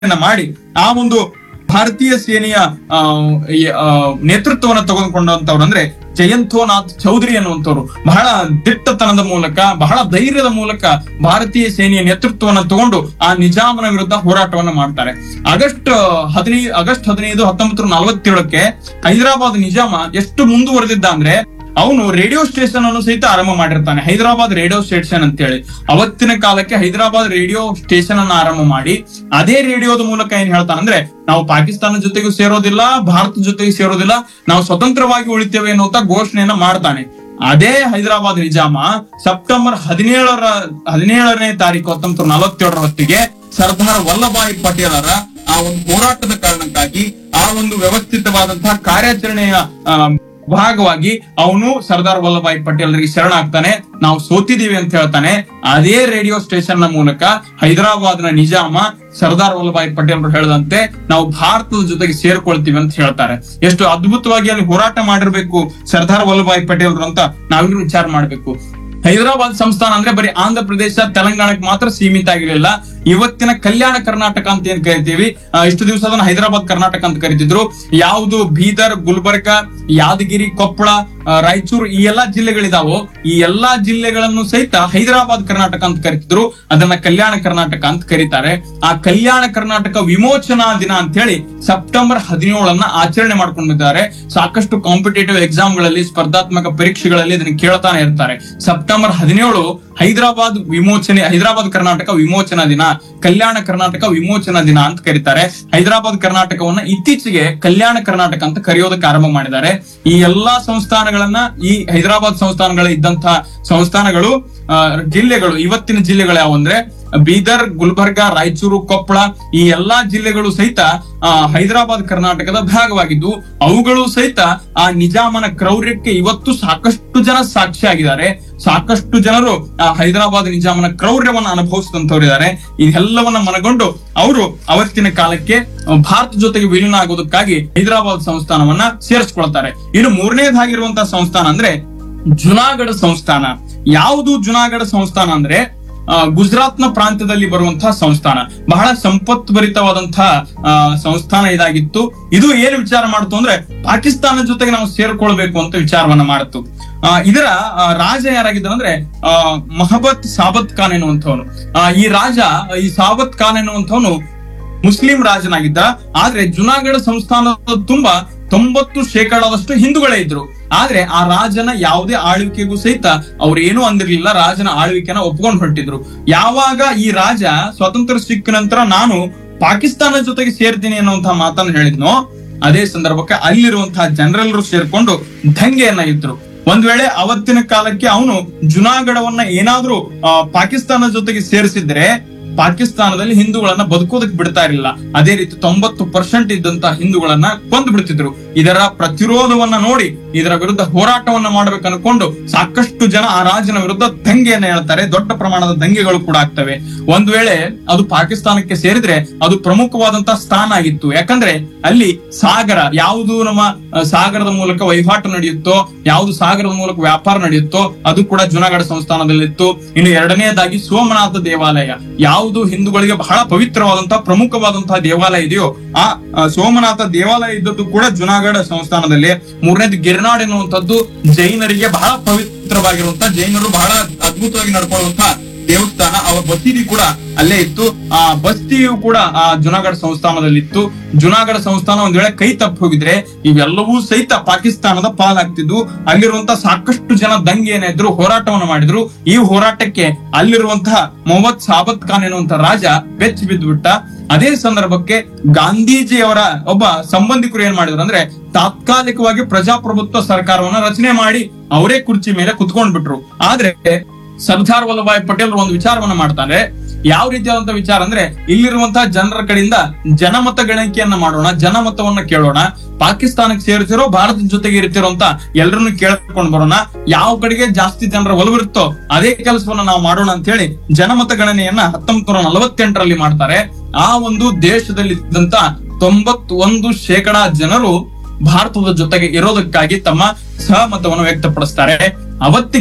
ವಿಭಜನೆಯನ್ನ ಮಾಡಿ ಆ ಒಂದು ಭಾರತೀಯ ಸೇನೆಯ ಆ, ಈ, ಆ, ನೇತೃತ್ವವನ್ನು ತೆಗೆದುಕೊಂಡಂತವ್ರು ಅಂದ್ರೆ ಜಯಂತೋನಾಥ್ ಚೌಧರಿ ಅನ್ನುವಂಥವ್ರು ಬಹಳ ದಿಟ್ಟತನದ ಮೂಲಕ ಬಹಳ ಧೈರ್ಯದ ಮೂಲಕ ಭಾರತೀಯ ಸೇನೆಯ ನೇತೃತ್ವವನ್ನು ತಗೊಂಡು ಆ ನಿಜಾಮನ ವಿರುದ್ಧ ಹೋರಾಟವನ್ನ ಮಾಡ್ತಾರೆ ಆಗಸ್ಟ್ ಹದಿನೈದು ಆಗಸ್ಟ್ ಹದಿನೈದು ಹತ್ತೊಂಬತ್ತು ನಲವತ್ತೇಳಕ್ಕೆ ಹೈದರಾಬಾದ್ ನಿಜಾಮ ಎಷ್ಟು ಮುಂದುವರೆದಿದ್ದ ಅಂದ್ರೆ ಅವನು ರೇಡಿಯೋ ಸ್ಟೇಷನ್ ಅನ್ನು ಸಹಿತ ಆರಂಭ ಮಾಡಿರ್ತಾನೆ ಹೈದರಾಬಾದ್ ರೇಡಿಯೋ ಸ್ಟೇಷನ್ ಅಂತೇಳಿ ಅವತ್ತಿನ ಕಾಲಕ್ಕೆ ಹೈದರಾಬಾದ್ ರೇಡಿಯೋ ಸ್ಟೇಷನ್ ಅನ್ನ ಆರಂಭ ಮಾಡಿ ಅದೇ ರೇಡಿಯೋದ ಮೂಲಕ ಏನ್ ಹೇಳ್ತಾನಂದ್ರೆ ನಾವು ಪಾಕಿಸ್ತಾನ ಜೊತೆಗೂ ಸೇರೋದಿಲ್ಲ ಭಾರತ ಜೊತೆಗೆ ಸೇರೋದಿಲ್ಲ ನಾವು ಸ್ವತಂತ್ರವಾಗಿ ಉಳಿತೇವೆ ಅನ್ನುವಂತ ಘೋಷಣೆಯನ್ನ ಮಾಡ್ತಾನೆ ಅದೇ ಹೈದರಾಬಾದ್ ನಿಜಾಮ ಸೆಪ್ಟೆಂಬರ್ ಹದಿನೇಳರ ಹದಿನೇಳನೇ ತಾರೀಕು ಹತ್ತೊಂಬತ್ತು ನಲವತ್ತೇಳರ ಹೊತ್ತಿಗೆ ಸರ್ದಾರ್ ವಲ್ಲಭಾಯಿ ಪಟೇಲರ ಆ ಒಂದು ಹೋರಾಟದ ಕಾರಣಕ್ಕಾಗಿ ಆ ಒಂದು ವ್ಯವಸ್ಥಿತವಾದಂತಹ ಕಾರ್ಯಾಚರಣೆಯ ಆ, ಭಾಗವಾಗಿ ಅವನು ಸರ್ದಾರ್ ವಲ್ಲಭಾಯಿ ಪಟೇಲರಿಗೆ ಶರಣಾಗ್ತಾನೆ ನಾವು ಸೋತಿದೀವಿ ಅಂತ ಹೇಳ್ತಾನೆ ಅದೇ ರೇಡಿಯೋ ಸ್ಟೇಷನ್ ನ ಮೂಲಕ ಹೈದರಾಬಾದ್ ನ ನಿಜಾಮ ಸರ್ದಾರ್ ವಲ್ಲಭಾಯಿ ಪಟೇಲ್ ಹೇಳಿದಂತೆ ನಾವು ಭಾರತದ ಜೊತೆಗೆ ಸೇರ್ಕೊಳ್ತೀವಿ ಅಂತ ಹೇಳ್ತಾರೆ ಎಷ್ಟು ಅದ್ಭುತವಾಗಿ ಅಲ್ಲಿ ಹೋರಾಟ ಮಾಡಿರ್ಬೇಕು ಸರ್ದಾರ್ ವಲ್ಲಭಾಯಿ ಪಟೇಲ್ರು ಅಂತ ನಾವೆಲ್ಲರೂ ವಿಚಾರ ಮಾಡ್ಬೇಕು ಹೈದರಾಬಾದ್ ಸಂಸ್ಥಾನ ಅಂದ್ರೆ ಬರೀ ಆಂಧ್ರ ಪ್ರದೇಶ ತೆಲಂಗಾಣಕ್ಕೆ ಮಾತ್ರ ಸೀಮಿತ ಆಗಿರಲಿಲ್ಲ ಇವತ್ತಿನ ಕಲ್ಯಾಣ ಕರ್ನಾಟಕ ಅಂತ ಏನ್ ಕರಿತೀವಿ ಆ, ಇಷ್ಟು ದಿವಸ ಅದನ್ನ ಹೈದರಾಬಾದ್ ಕರ್ನಾಟಕ ಅಂತ ಕರಿತಿದ್ರು ಯಾವುದು ಬೀದರ್ ಗುಲ್ಬರ್ಗ ಯಾದಗಿರಿ ಕೊಪ್ಪಳ ಆ, ರಾಯಚೂರು ಈ ಎಲ್ಲಾ ಜಿಲ್ಲೆಗಳಿದಾವೋ ಈ ಎಲ್ಲಾ ಜಿಲ್ಲೆಗಳನ್ನು ಸಹಿತ ಹೈದರಾಬಾದ್ ಕರ್ನಾಟಕ ಅಂತ ಕರಿತಿದ್ರು ಅದನ್ನ ಕಲ್ಯಾಣ ಕರ್ನಾಟಕ ಅಂತ ಕರೀತಾರೆ ಆ ಕಲ್ಯಾಣ ಕರ್ನಾಟಕ ವಿಮೋಚನಾ ದಿನ ಅಂತ ಹೇಳಿ ಸೆಪ್ಟೆಂಬರ್ ಹದಿನೇಳನ್ನ ಆಚರಣೆ ಮಾಡ್ಕೊಂಡಿದ್ದಾರೆ ಸಾಕಷ್ಟು ಕಾಂಪಿಟೇಟಿವ್ ಎಕ್ಸಾಮ್ ಗಳಲ್ಲಿ ಸ್ಪರ್ಧಾತ್ಮಕ ಪರೀಕ್ಷೆಗಳಲ್ಲಿ ಇದನ್ನ ಕೇಳ್ತಾನೆ ಇರ್ತಾರೆ ಸೆಪ್ಟೆಂಬರ್ ಹದಿನೇಳು ಹೈದರಾಬಾದ್ ವಿಮೋಚನೆ ಹೈದರಾಬಾದ್ ಕರ್ನಾಟಕ ವಿಮೋಚನಾ ದಿನ ಕಲ್ಯಾಣ ಕರ್ನಾಟಕ ವಿಮೋಚನಾ ದಿನ ಅಂತ ಕರೀತಾರೆ ಹೈದರಾಬಾದ್ ಕರ್ನಾಟಕವನ್ನ ಇತ್ತೀಚೆಗೆ ಕಲ್ಯಾಣ ಕರ್ನಾಟಕ ಅಂತ ಕರೆಯೋದಕ್ಕೆ ಆರಂಭ ಮಾಡಿದ್ದಾರೆ ಈ ಎಲ್ಲಾ ಸಂಸ್ಥಾನಗಳನ್ನ ಈ ಹೈದರಾಬಾದ್ ಸಂಸ್ಥಾನಗಳ ಇದ್ದಂತಹ ಸಂಸ್ಥಾನಗಳು ಆ, ಜಿಲ್ಲೆಗಳು ಇವತ್ತಿನ ಜಿಲ್ಲೆಗಳು ಯಾವ ಅಂದ್ರೆ ಬೀದರ್ ಗುಲ್ಬರ್ಗ ರಾಯಚೂರು ಕೊಪ್ಪಳ ಈ ಎಲ್ಲಾ ಜಿಲ್ಲೆಗಳು ಸಹಿತ ಆ, ಹೈದರಾಬಾದ್ ಕರ್ನಾಟಕದ ಭಾಗವಾಗಿದ್ದು ಅವುಗಳು ಸಹಿತ ಆ ನಿಜಾಮನ ಕ್ರೌರ್ಯಕ್ಕೆ ಇವತ್ತು ಸಾಕಷ್ಟು ಜನ ಸಾಕ್ಷಿಯಾಗಿದ್ದಾರೆ ಸಾಕಷ್ಟು ಜನರು ಆ ಹೈದರಾಬಾದ್ ನಿಜಾಮನ ಕ್ರೌರ್ಯವನ್ನ ಅನುಭವಿಸಿದಂತವರಿದ್ದಾರೆ ಇದೆಲ್ಲವನ್ನ ಮನಗೊಂಡು ಅವರು ಅವತ್ತಿನ ಕಾಲಕ್ಕೆ ಆ, ಭಾರತ ಜೊತೆಗೆ ವಿಲೀನ ಆಗೋದಕ್ಕಾಗಿ ಹೈದರಾಬಾದ್ ಸಂಸ್ಥಾನವನ್ನ ಸೇರಿಸ್ಕೊಳ್ತಾರೆ ಇನ್ನು ಮೂರನೇದಾಗಿರುವಂತಹ ಸಂಸ್ಥಾನ ಅಂದ್ರೆ ಜುನಾಗಢ ಸಂಸ್ಥಾನ ಯಾವುದು ಜುನಾಗಢ ಸಂಸ್ಥಾನ ಅಂದ್ರೆ ಆ, ಗುಜರಾತ್ನ ಪ್ರಾಂತ್ಯದಲ್ಲಿ ಬರುವಂತಹ ಸಂಸ್ಥಾನ ಬಹಳ ಸಂಪತ್ಭರಿತವಾದಂತಹ ಆ, ಸಂಸ್ಥಾನ ಇದಾಗಿತ್ತು ಇದು ಏನು ವಿಚಾರ ಮಾಡ್ತು ಅಂದ್ರೆ ಪಾಕಿಸ್ತಾನ ಜೊತೆಗೆ ನಾವು ಸೇರ್ಕೊಳ್ಬೇಕು ಅಂತ ವಿಚಾರವನ್ನ ಮಾಡಿತು ಆ, ಇದರ ಆ, ರಾಜ ಯಾರಾಗಿದ್ದಾನಂದ್ರೆ ಆ, ಮಹಬತ್ ಸಾಬತ್ ಖಾನ್ ಎನ್ನುವಂಥವನು ಆ, ಈ ರಾಜ ಈ ಸಾಬತ್ ಖಾನ್ ಎನ್ನುವಂಥವನು ಮುಸ್ಲಿಂ ರಾಜನಾಗಿದ್ದ ಆದ್ರೆ ಜುನಾಗಢ ಸಂಸ್ಥಾನದ ತುಂಬಾ ತೊಂಬತ್ತು ಶೇಕಡಾದಷ್ಟು ಹಿಂದೂಗಳೇ ಇದ್ರು ಆದ್ರೆ ಆ ರಾಜನ ಯಾವುದೇ ಆಳ್ವಿಕೆಗೂ ಸಹಿತ ಅವ್ರು ಏನೂ ಅಂದಿರ್ಲಿಲ್ಲ ರಾಜನ ಆಳ್ವಿಕೆನ ಒಪ್ಕೊಂಡು ಹೊರಟಿದ್ರು ಯಾವಾಗ ಈ ರಾಜ ಸ್ವತಂತ್ರ ಸಿಕ್ಕ ನಂತರ ನಾನು ಪಾಕಿಸ್ತಾನ ಜೊತೆಗೆ ಸೇರ್ತೀನಿ ಅನ್ನುವಂತಹ ಮಾತನ್ನು ಹೇಳಿದ್ನೋ ಅದೇ ಸಂದರ್ಭಕ್ಕೆ ಅಲ್ಲಿರುವಂತಹ ಜನರೆಲ್ಲರೂ ಸೇರ್ಕೊಂಡು ದಂಗೆಯನ್ನ ಇದ್ರು ಒಂದ್ ವೇಳೆ ಅವತ್ತಿನ ಕಾಲಕ್ಕೆ ಅವನು ಜುನಾಗಢವನ್ನ ಏನಾದ್ರೂ ಆ, ಪಾಕಿಸ್ತಾನ ಜೊತೆಗೆ ಸೇರಿಸಿದ್ರೆ ಪಾಕಿಸ್ತಾನದಲ್ಲಿ ಹಿಂದೂಗಳನ್ನ ಬದುಕೋದಕ್ಕೆ ಬಿಡ್ತಾ ಇರಲಿಲ್ಲ ಅದೇ ರೀತಿ ತೊಂಬತ್ತು ಪರ್ಸೆಂಟ್ ಇದ್ದಂತಹ ಹಿಂದೂಗಳನ್ನ ಕೊಂದು ಬಿಡ್ತಿದ್ರು ಇದರ ಪ್ರತಿರೋಧವನ್ನ ನೋಡಿ ಇದರ ವಿರುದ್ಧ ಹೋರಾಟವನ್ನ ಮಾಡ್ಬೇಕು ಅನ್ಕೊಂಡು ಸಾಕಷ್ಟು ಜನ ಆ ರಾಜನ ವಿರುದ್ಧ ದಂಗೆಯನ್ನ ಹೇಳ್ತಾರೆ ದೊಡ್ಡ ಪ್ರಮಾಣದ ದಂಗೆಗಳು ಕೂಡ ಆಗ್ತವೆ ಒಂದ್ ವೇಳೆ ಅದು ಪಾಕಿಸ್ತಾನಕ್ಕೆ ಸೇರಿದ್ರೆ ಅದು ಪ್ರಮುಖವಾದಂತಹ ಸ್ಥಾನ ಆಗಿತ್ತು ಯಾಕಂದ್ರೆ ಅಲ್ಲಿ ಸಾಗರ ಯಾವುದು ನಮ್ಮ ಆ, ಸಾಗರದ ಮೂಲಕ ವಹಿವಾಟು ನಡೆಯುತ್ತೋ ಯಾವುದು ಸಾಗರದ ಮೂಲಕ ವ್ಯಾಪಾರ ನಡೆಯುತ್ತೋ ಅದು ಕೂಡ ಜುನಾಗಢ ಸಂಸ್ಥಾನದಲ್ಲಿತ್ತು ಇನ್ನು ಎರಡನೆಯದಾಗಿ ಸೋಮನಾಥ ದೇವಾಲಯ ಯಾವುದು ಹಿಂದೂಗಳಿಗೆ ಬಹಳ ಪವಿತ್ರವಾದಂತಹ ಪ್ರಮುಖವಾದಂತಹ ದೇವಾಲಯ ಇದೆಯೋ ಆ ಆ, ಸೋಮನಾಥ ದೇವಾಲಯ ಇದ್ದದ್ದು ಕೂಡ ಜುನಾಗಢ ಸಂಸ್ಥಾನದಲ್ಲಿ ಮೂರನೇದು ಗಿರ್ನಾಡ್ ಎನ್ನುವಂಥದ್ದು ಜೈನರಿಗೆ ಬಹಳ ಪವಿತ್ರವಾಗಿರುವಂತಹ ಜೈನರು ಬಹಳ ಅದ್ಭುತವಾಗಿ ನಡ್ಕೊಳ್ಳುವಂತಹ ದೇವಸ್ಥಾನ ಅವರ ಬಸೀದಿ ಕೂಡ ಅಲ್ಲೇ ಇತ್ತು ಆ ಬಸ್ತಿಯು ಕೂಡ ಆ ಜುನಾಗಢ ಸಂಸ್ಥಾನದಲ್ಲಿತ್ತು ಜುನಾಗಢ ಸಂಸ್ಥಾನ ಒಂದ್ ವೇಳೆ ಕೈ ತಪ್ಪಿ ಹೋಗಿದ್ರೆ ಇವೆಲ್ಲವೂ ಸಹಿತ ಪಾಕಿಸ್ತಾನದ ಪಾಲಾಗ್ತಿದ್ವು ಅಲ್ಲಿರುವಂತಹ ಸಾಕಷ್ಟು ಜನ ದಂಗೆಯನ್ನ ಇದ್ರು ಹೋರಾಟವನ್ನು ಮಾಡಿದ್ರು ಈ ಹೋರಾಟಕ್ಕೆ ಅಲ್ಲಿರುವಂತಹ ಮೊಹಮ್ಮದ್ ಸಾಬತ್ ಖಾನ್ ಎನ್ನುವಂತ ರಾಜ ಬೆಚ್ಚಿ ಬಿದ್ದುಬಿಟ್ಟ ಅದೇ ಸಂದರ್ಭಕ್ಕೆ ಗಾಂಧೀಜಿಯವರ ಒಬ್ಬ ಸಂಬಂಧಿಕರು ಏನ್ ಮಾಡಿದ್ರು ಅಂದ್ರೆ ತಾತ್ಕಾಲಿಕವಾಗಿ ಪ್ರಜಾಪ್ರಭುತ್ವ ಸರ್ಕಾರವನ್ನ ರಚನೆ ಮಾಡಿ ಅವರೇ ಕುರ್ಚಿ ಮೇಲೆ ಕುತ್ಕೊಂಡ್ಬಿಟ್ರು ಆದ್ರೆ ಸರ್ದಾರ್ ವಲ್ಲಭಾಯ್ ಪಟೇಲ್ ಒಂದು ವಿಚಾರವನ್ನ ಮಾಡ್ತಾರೆ ಯಾವ ರೀತಿಯಾದಂತ ವಿಚಾರ ಅಂದ್ರೆ ಇಲ್ಲಿರುವಂತಹ ಜನರ ಕಡೆಯಿಂದ ಜನಮತ ಗಣತಿಯನ್ನ ಮಾಡೋಣ ಜನಮತವನ್ನ ಕೇಳೋಣ ಪಾಕಿಸ್ತಾನಕ್ಕೆ ಸೇರ್ತಿರೋ ಭಾರತದ ಜೊತೆಗೆ ಇರ್ತಿರೋ ಅಂತ ಎಲ್ಲರನ್ನು ಕೇಳ್ಕೊಂಡು ಬರೋಣ ಯಾವ ಕಡೆಗೆ ಜಾಸ್ತಿ ಜನರ ಒಲವಿರುತ್ತೋ ಅದೇ ಕೆಲಸವನ್ನ ನಾವು ಮಾಡೋಣ ಅಂತ ಹೇಳಿ ಜನಮತ ಗಣನೆಯನ್ನ ಹತ್ತೊಂಬತ್ತು ನೂರ ನಲವತ್ತೆಂಟರಲ್ಲಿ ಮಾಡ್ತಾರೆ ಆ ಒಂದು ದೇಶದಲ್ಲಿ ಇದ್ದಂತ ತೊಂಬತ್ತೊಂದು ಶೇಕಡ ಜನರು ಭಾರತದ ಜೊತೆಗೆ ಇರೋದಕ್ಕಾಗಿ ತಮ್ಮ ಸಹಮತವನ್ನು ವ್ಯಕ್ತಪಡಿಸ್ತಾರೆ ಅವತ್ತಿಗೆ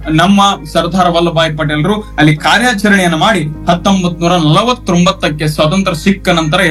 ನಮ್ಮ ಸರ್ದಾರ್ ವಲ್ಲಭಾಯ್ ಪಟೇಲ್ರು ಅಲ್ಲಿ ಕಾರ್ಯಾಚರಣೆಯನ್ನು ಮಾಡಿ ಹತ್ತೊಂಬತ್ ನೂರ ನಲವತ್ತೊಂಬತ್ತಕ್ಕೆ ಸ್ವಾತಂತ್ರ್ಯ ಸಿಕ್ಕ ನಂತರ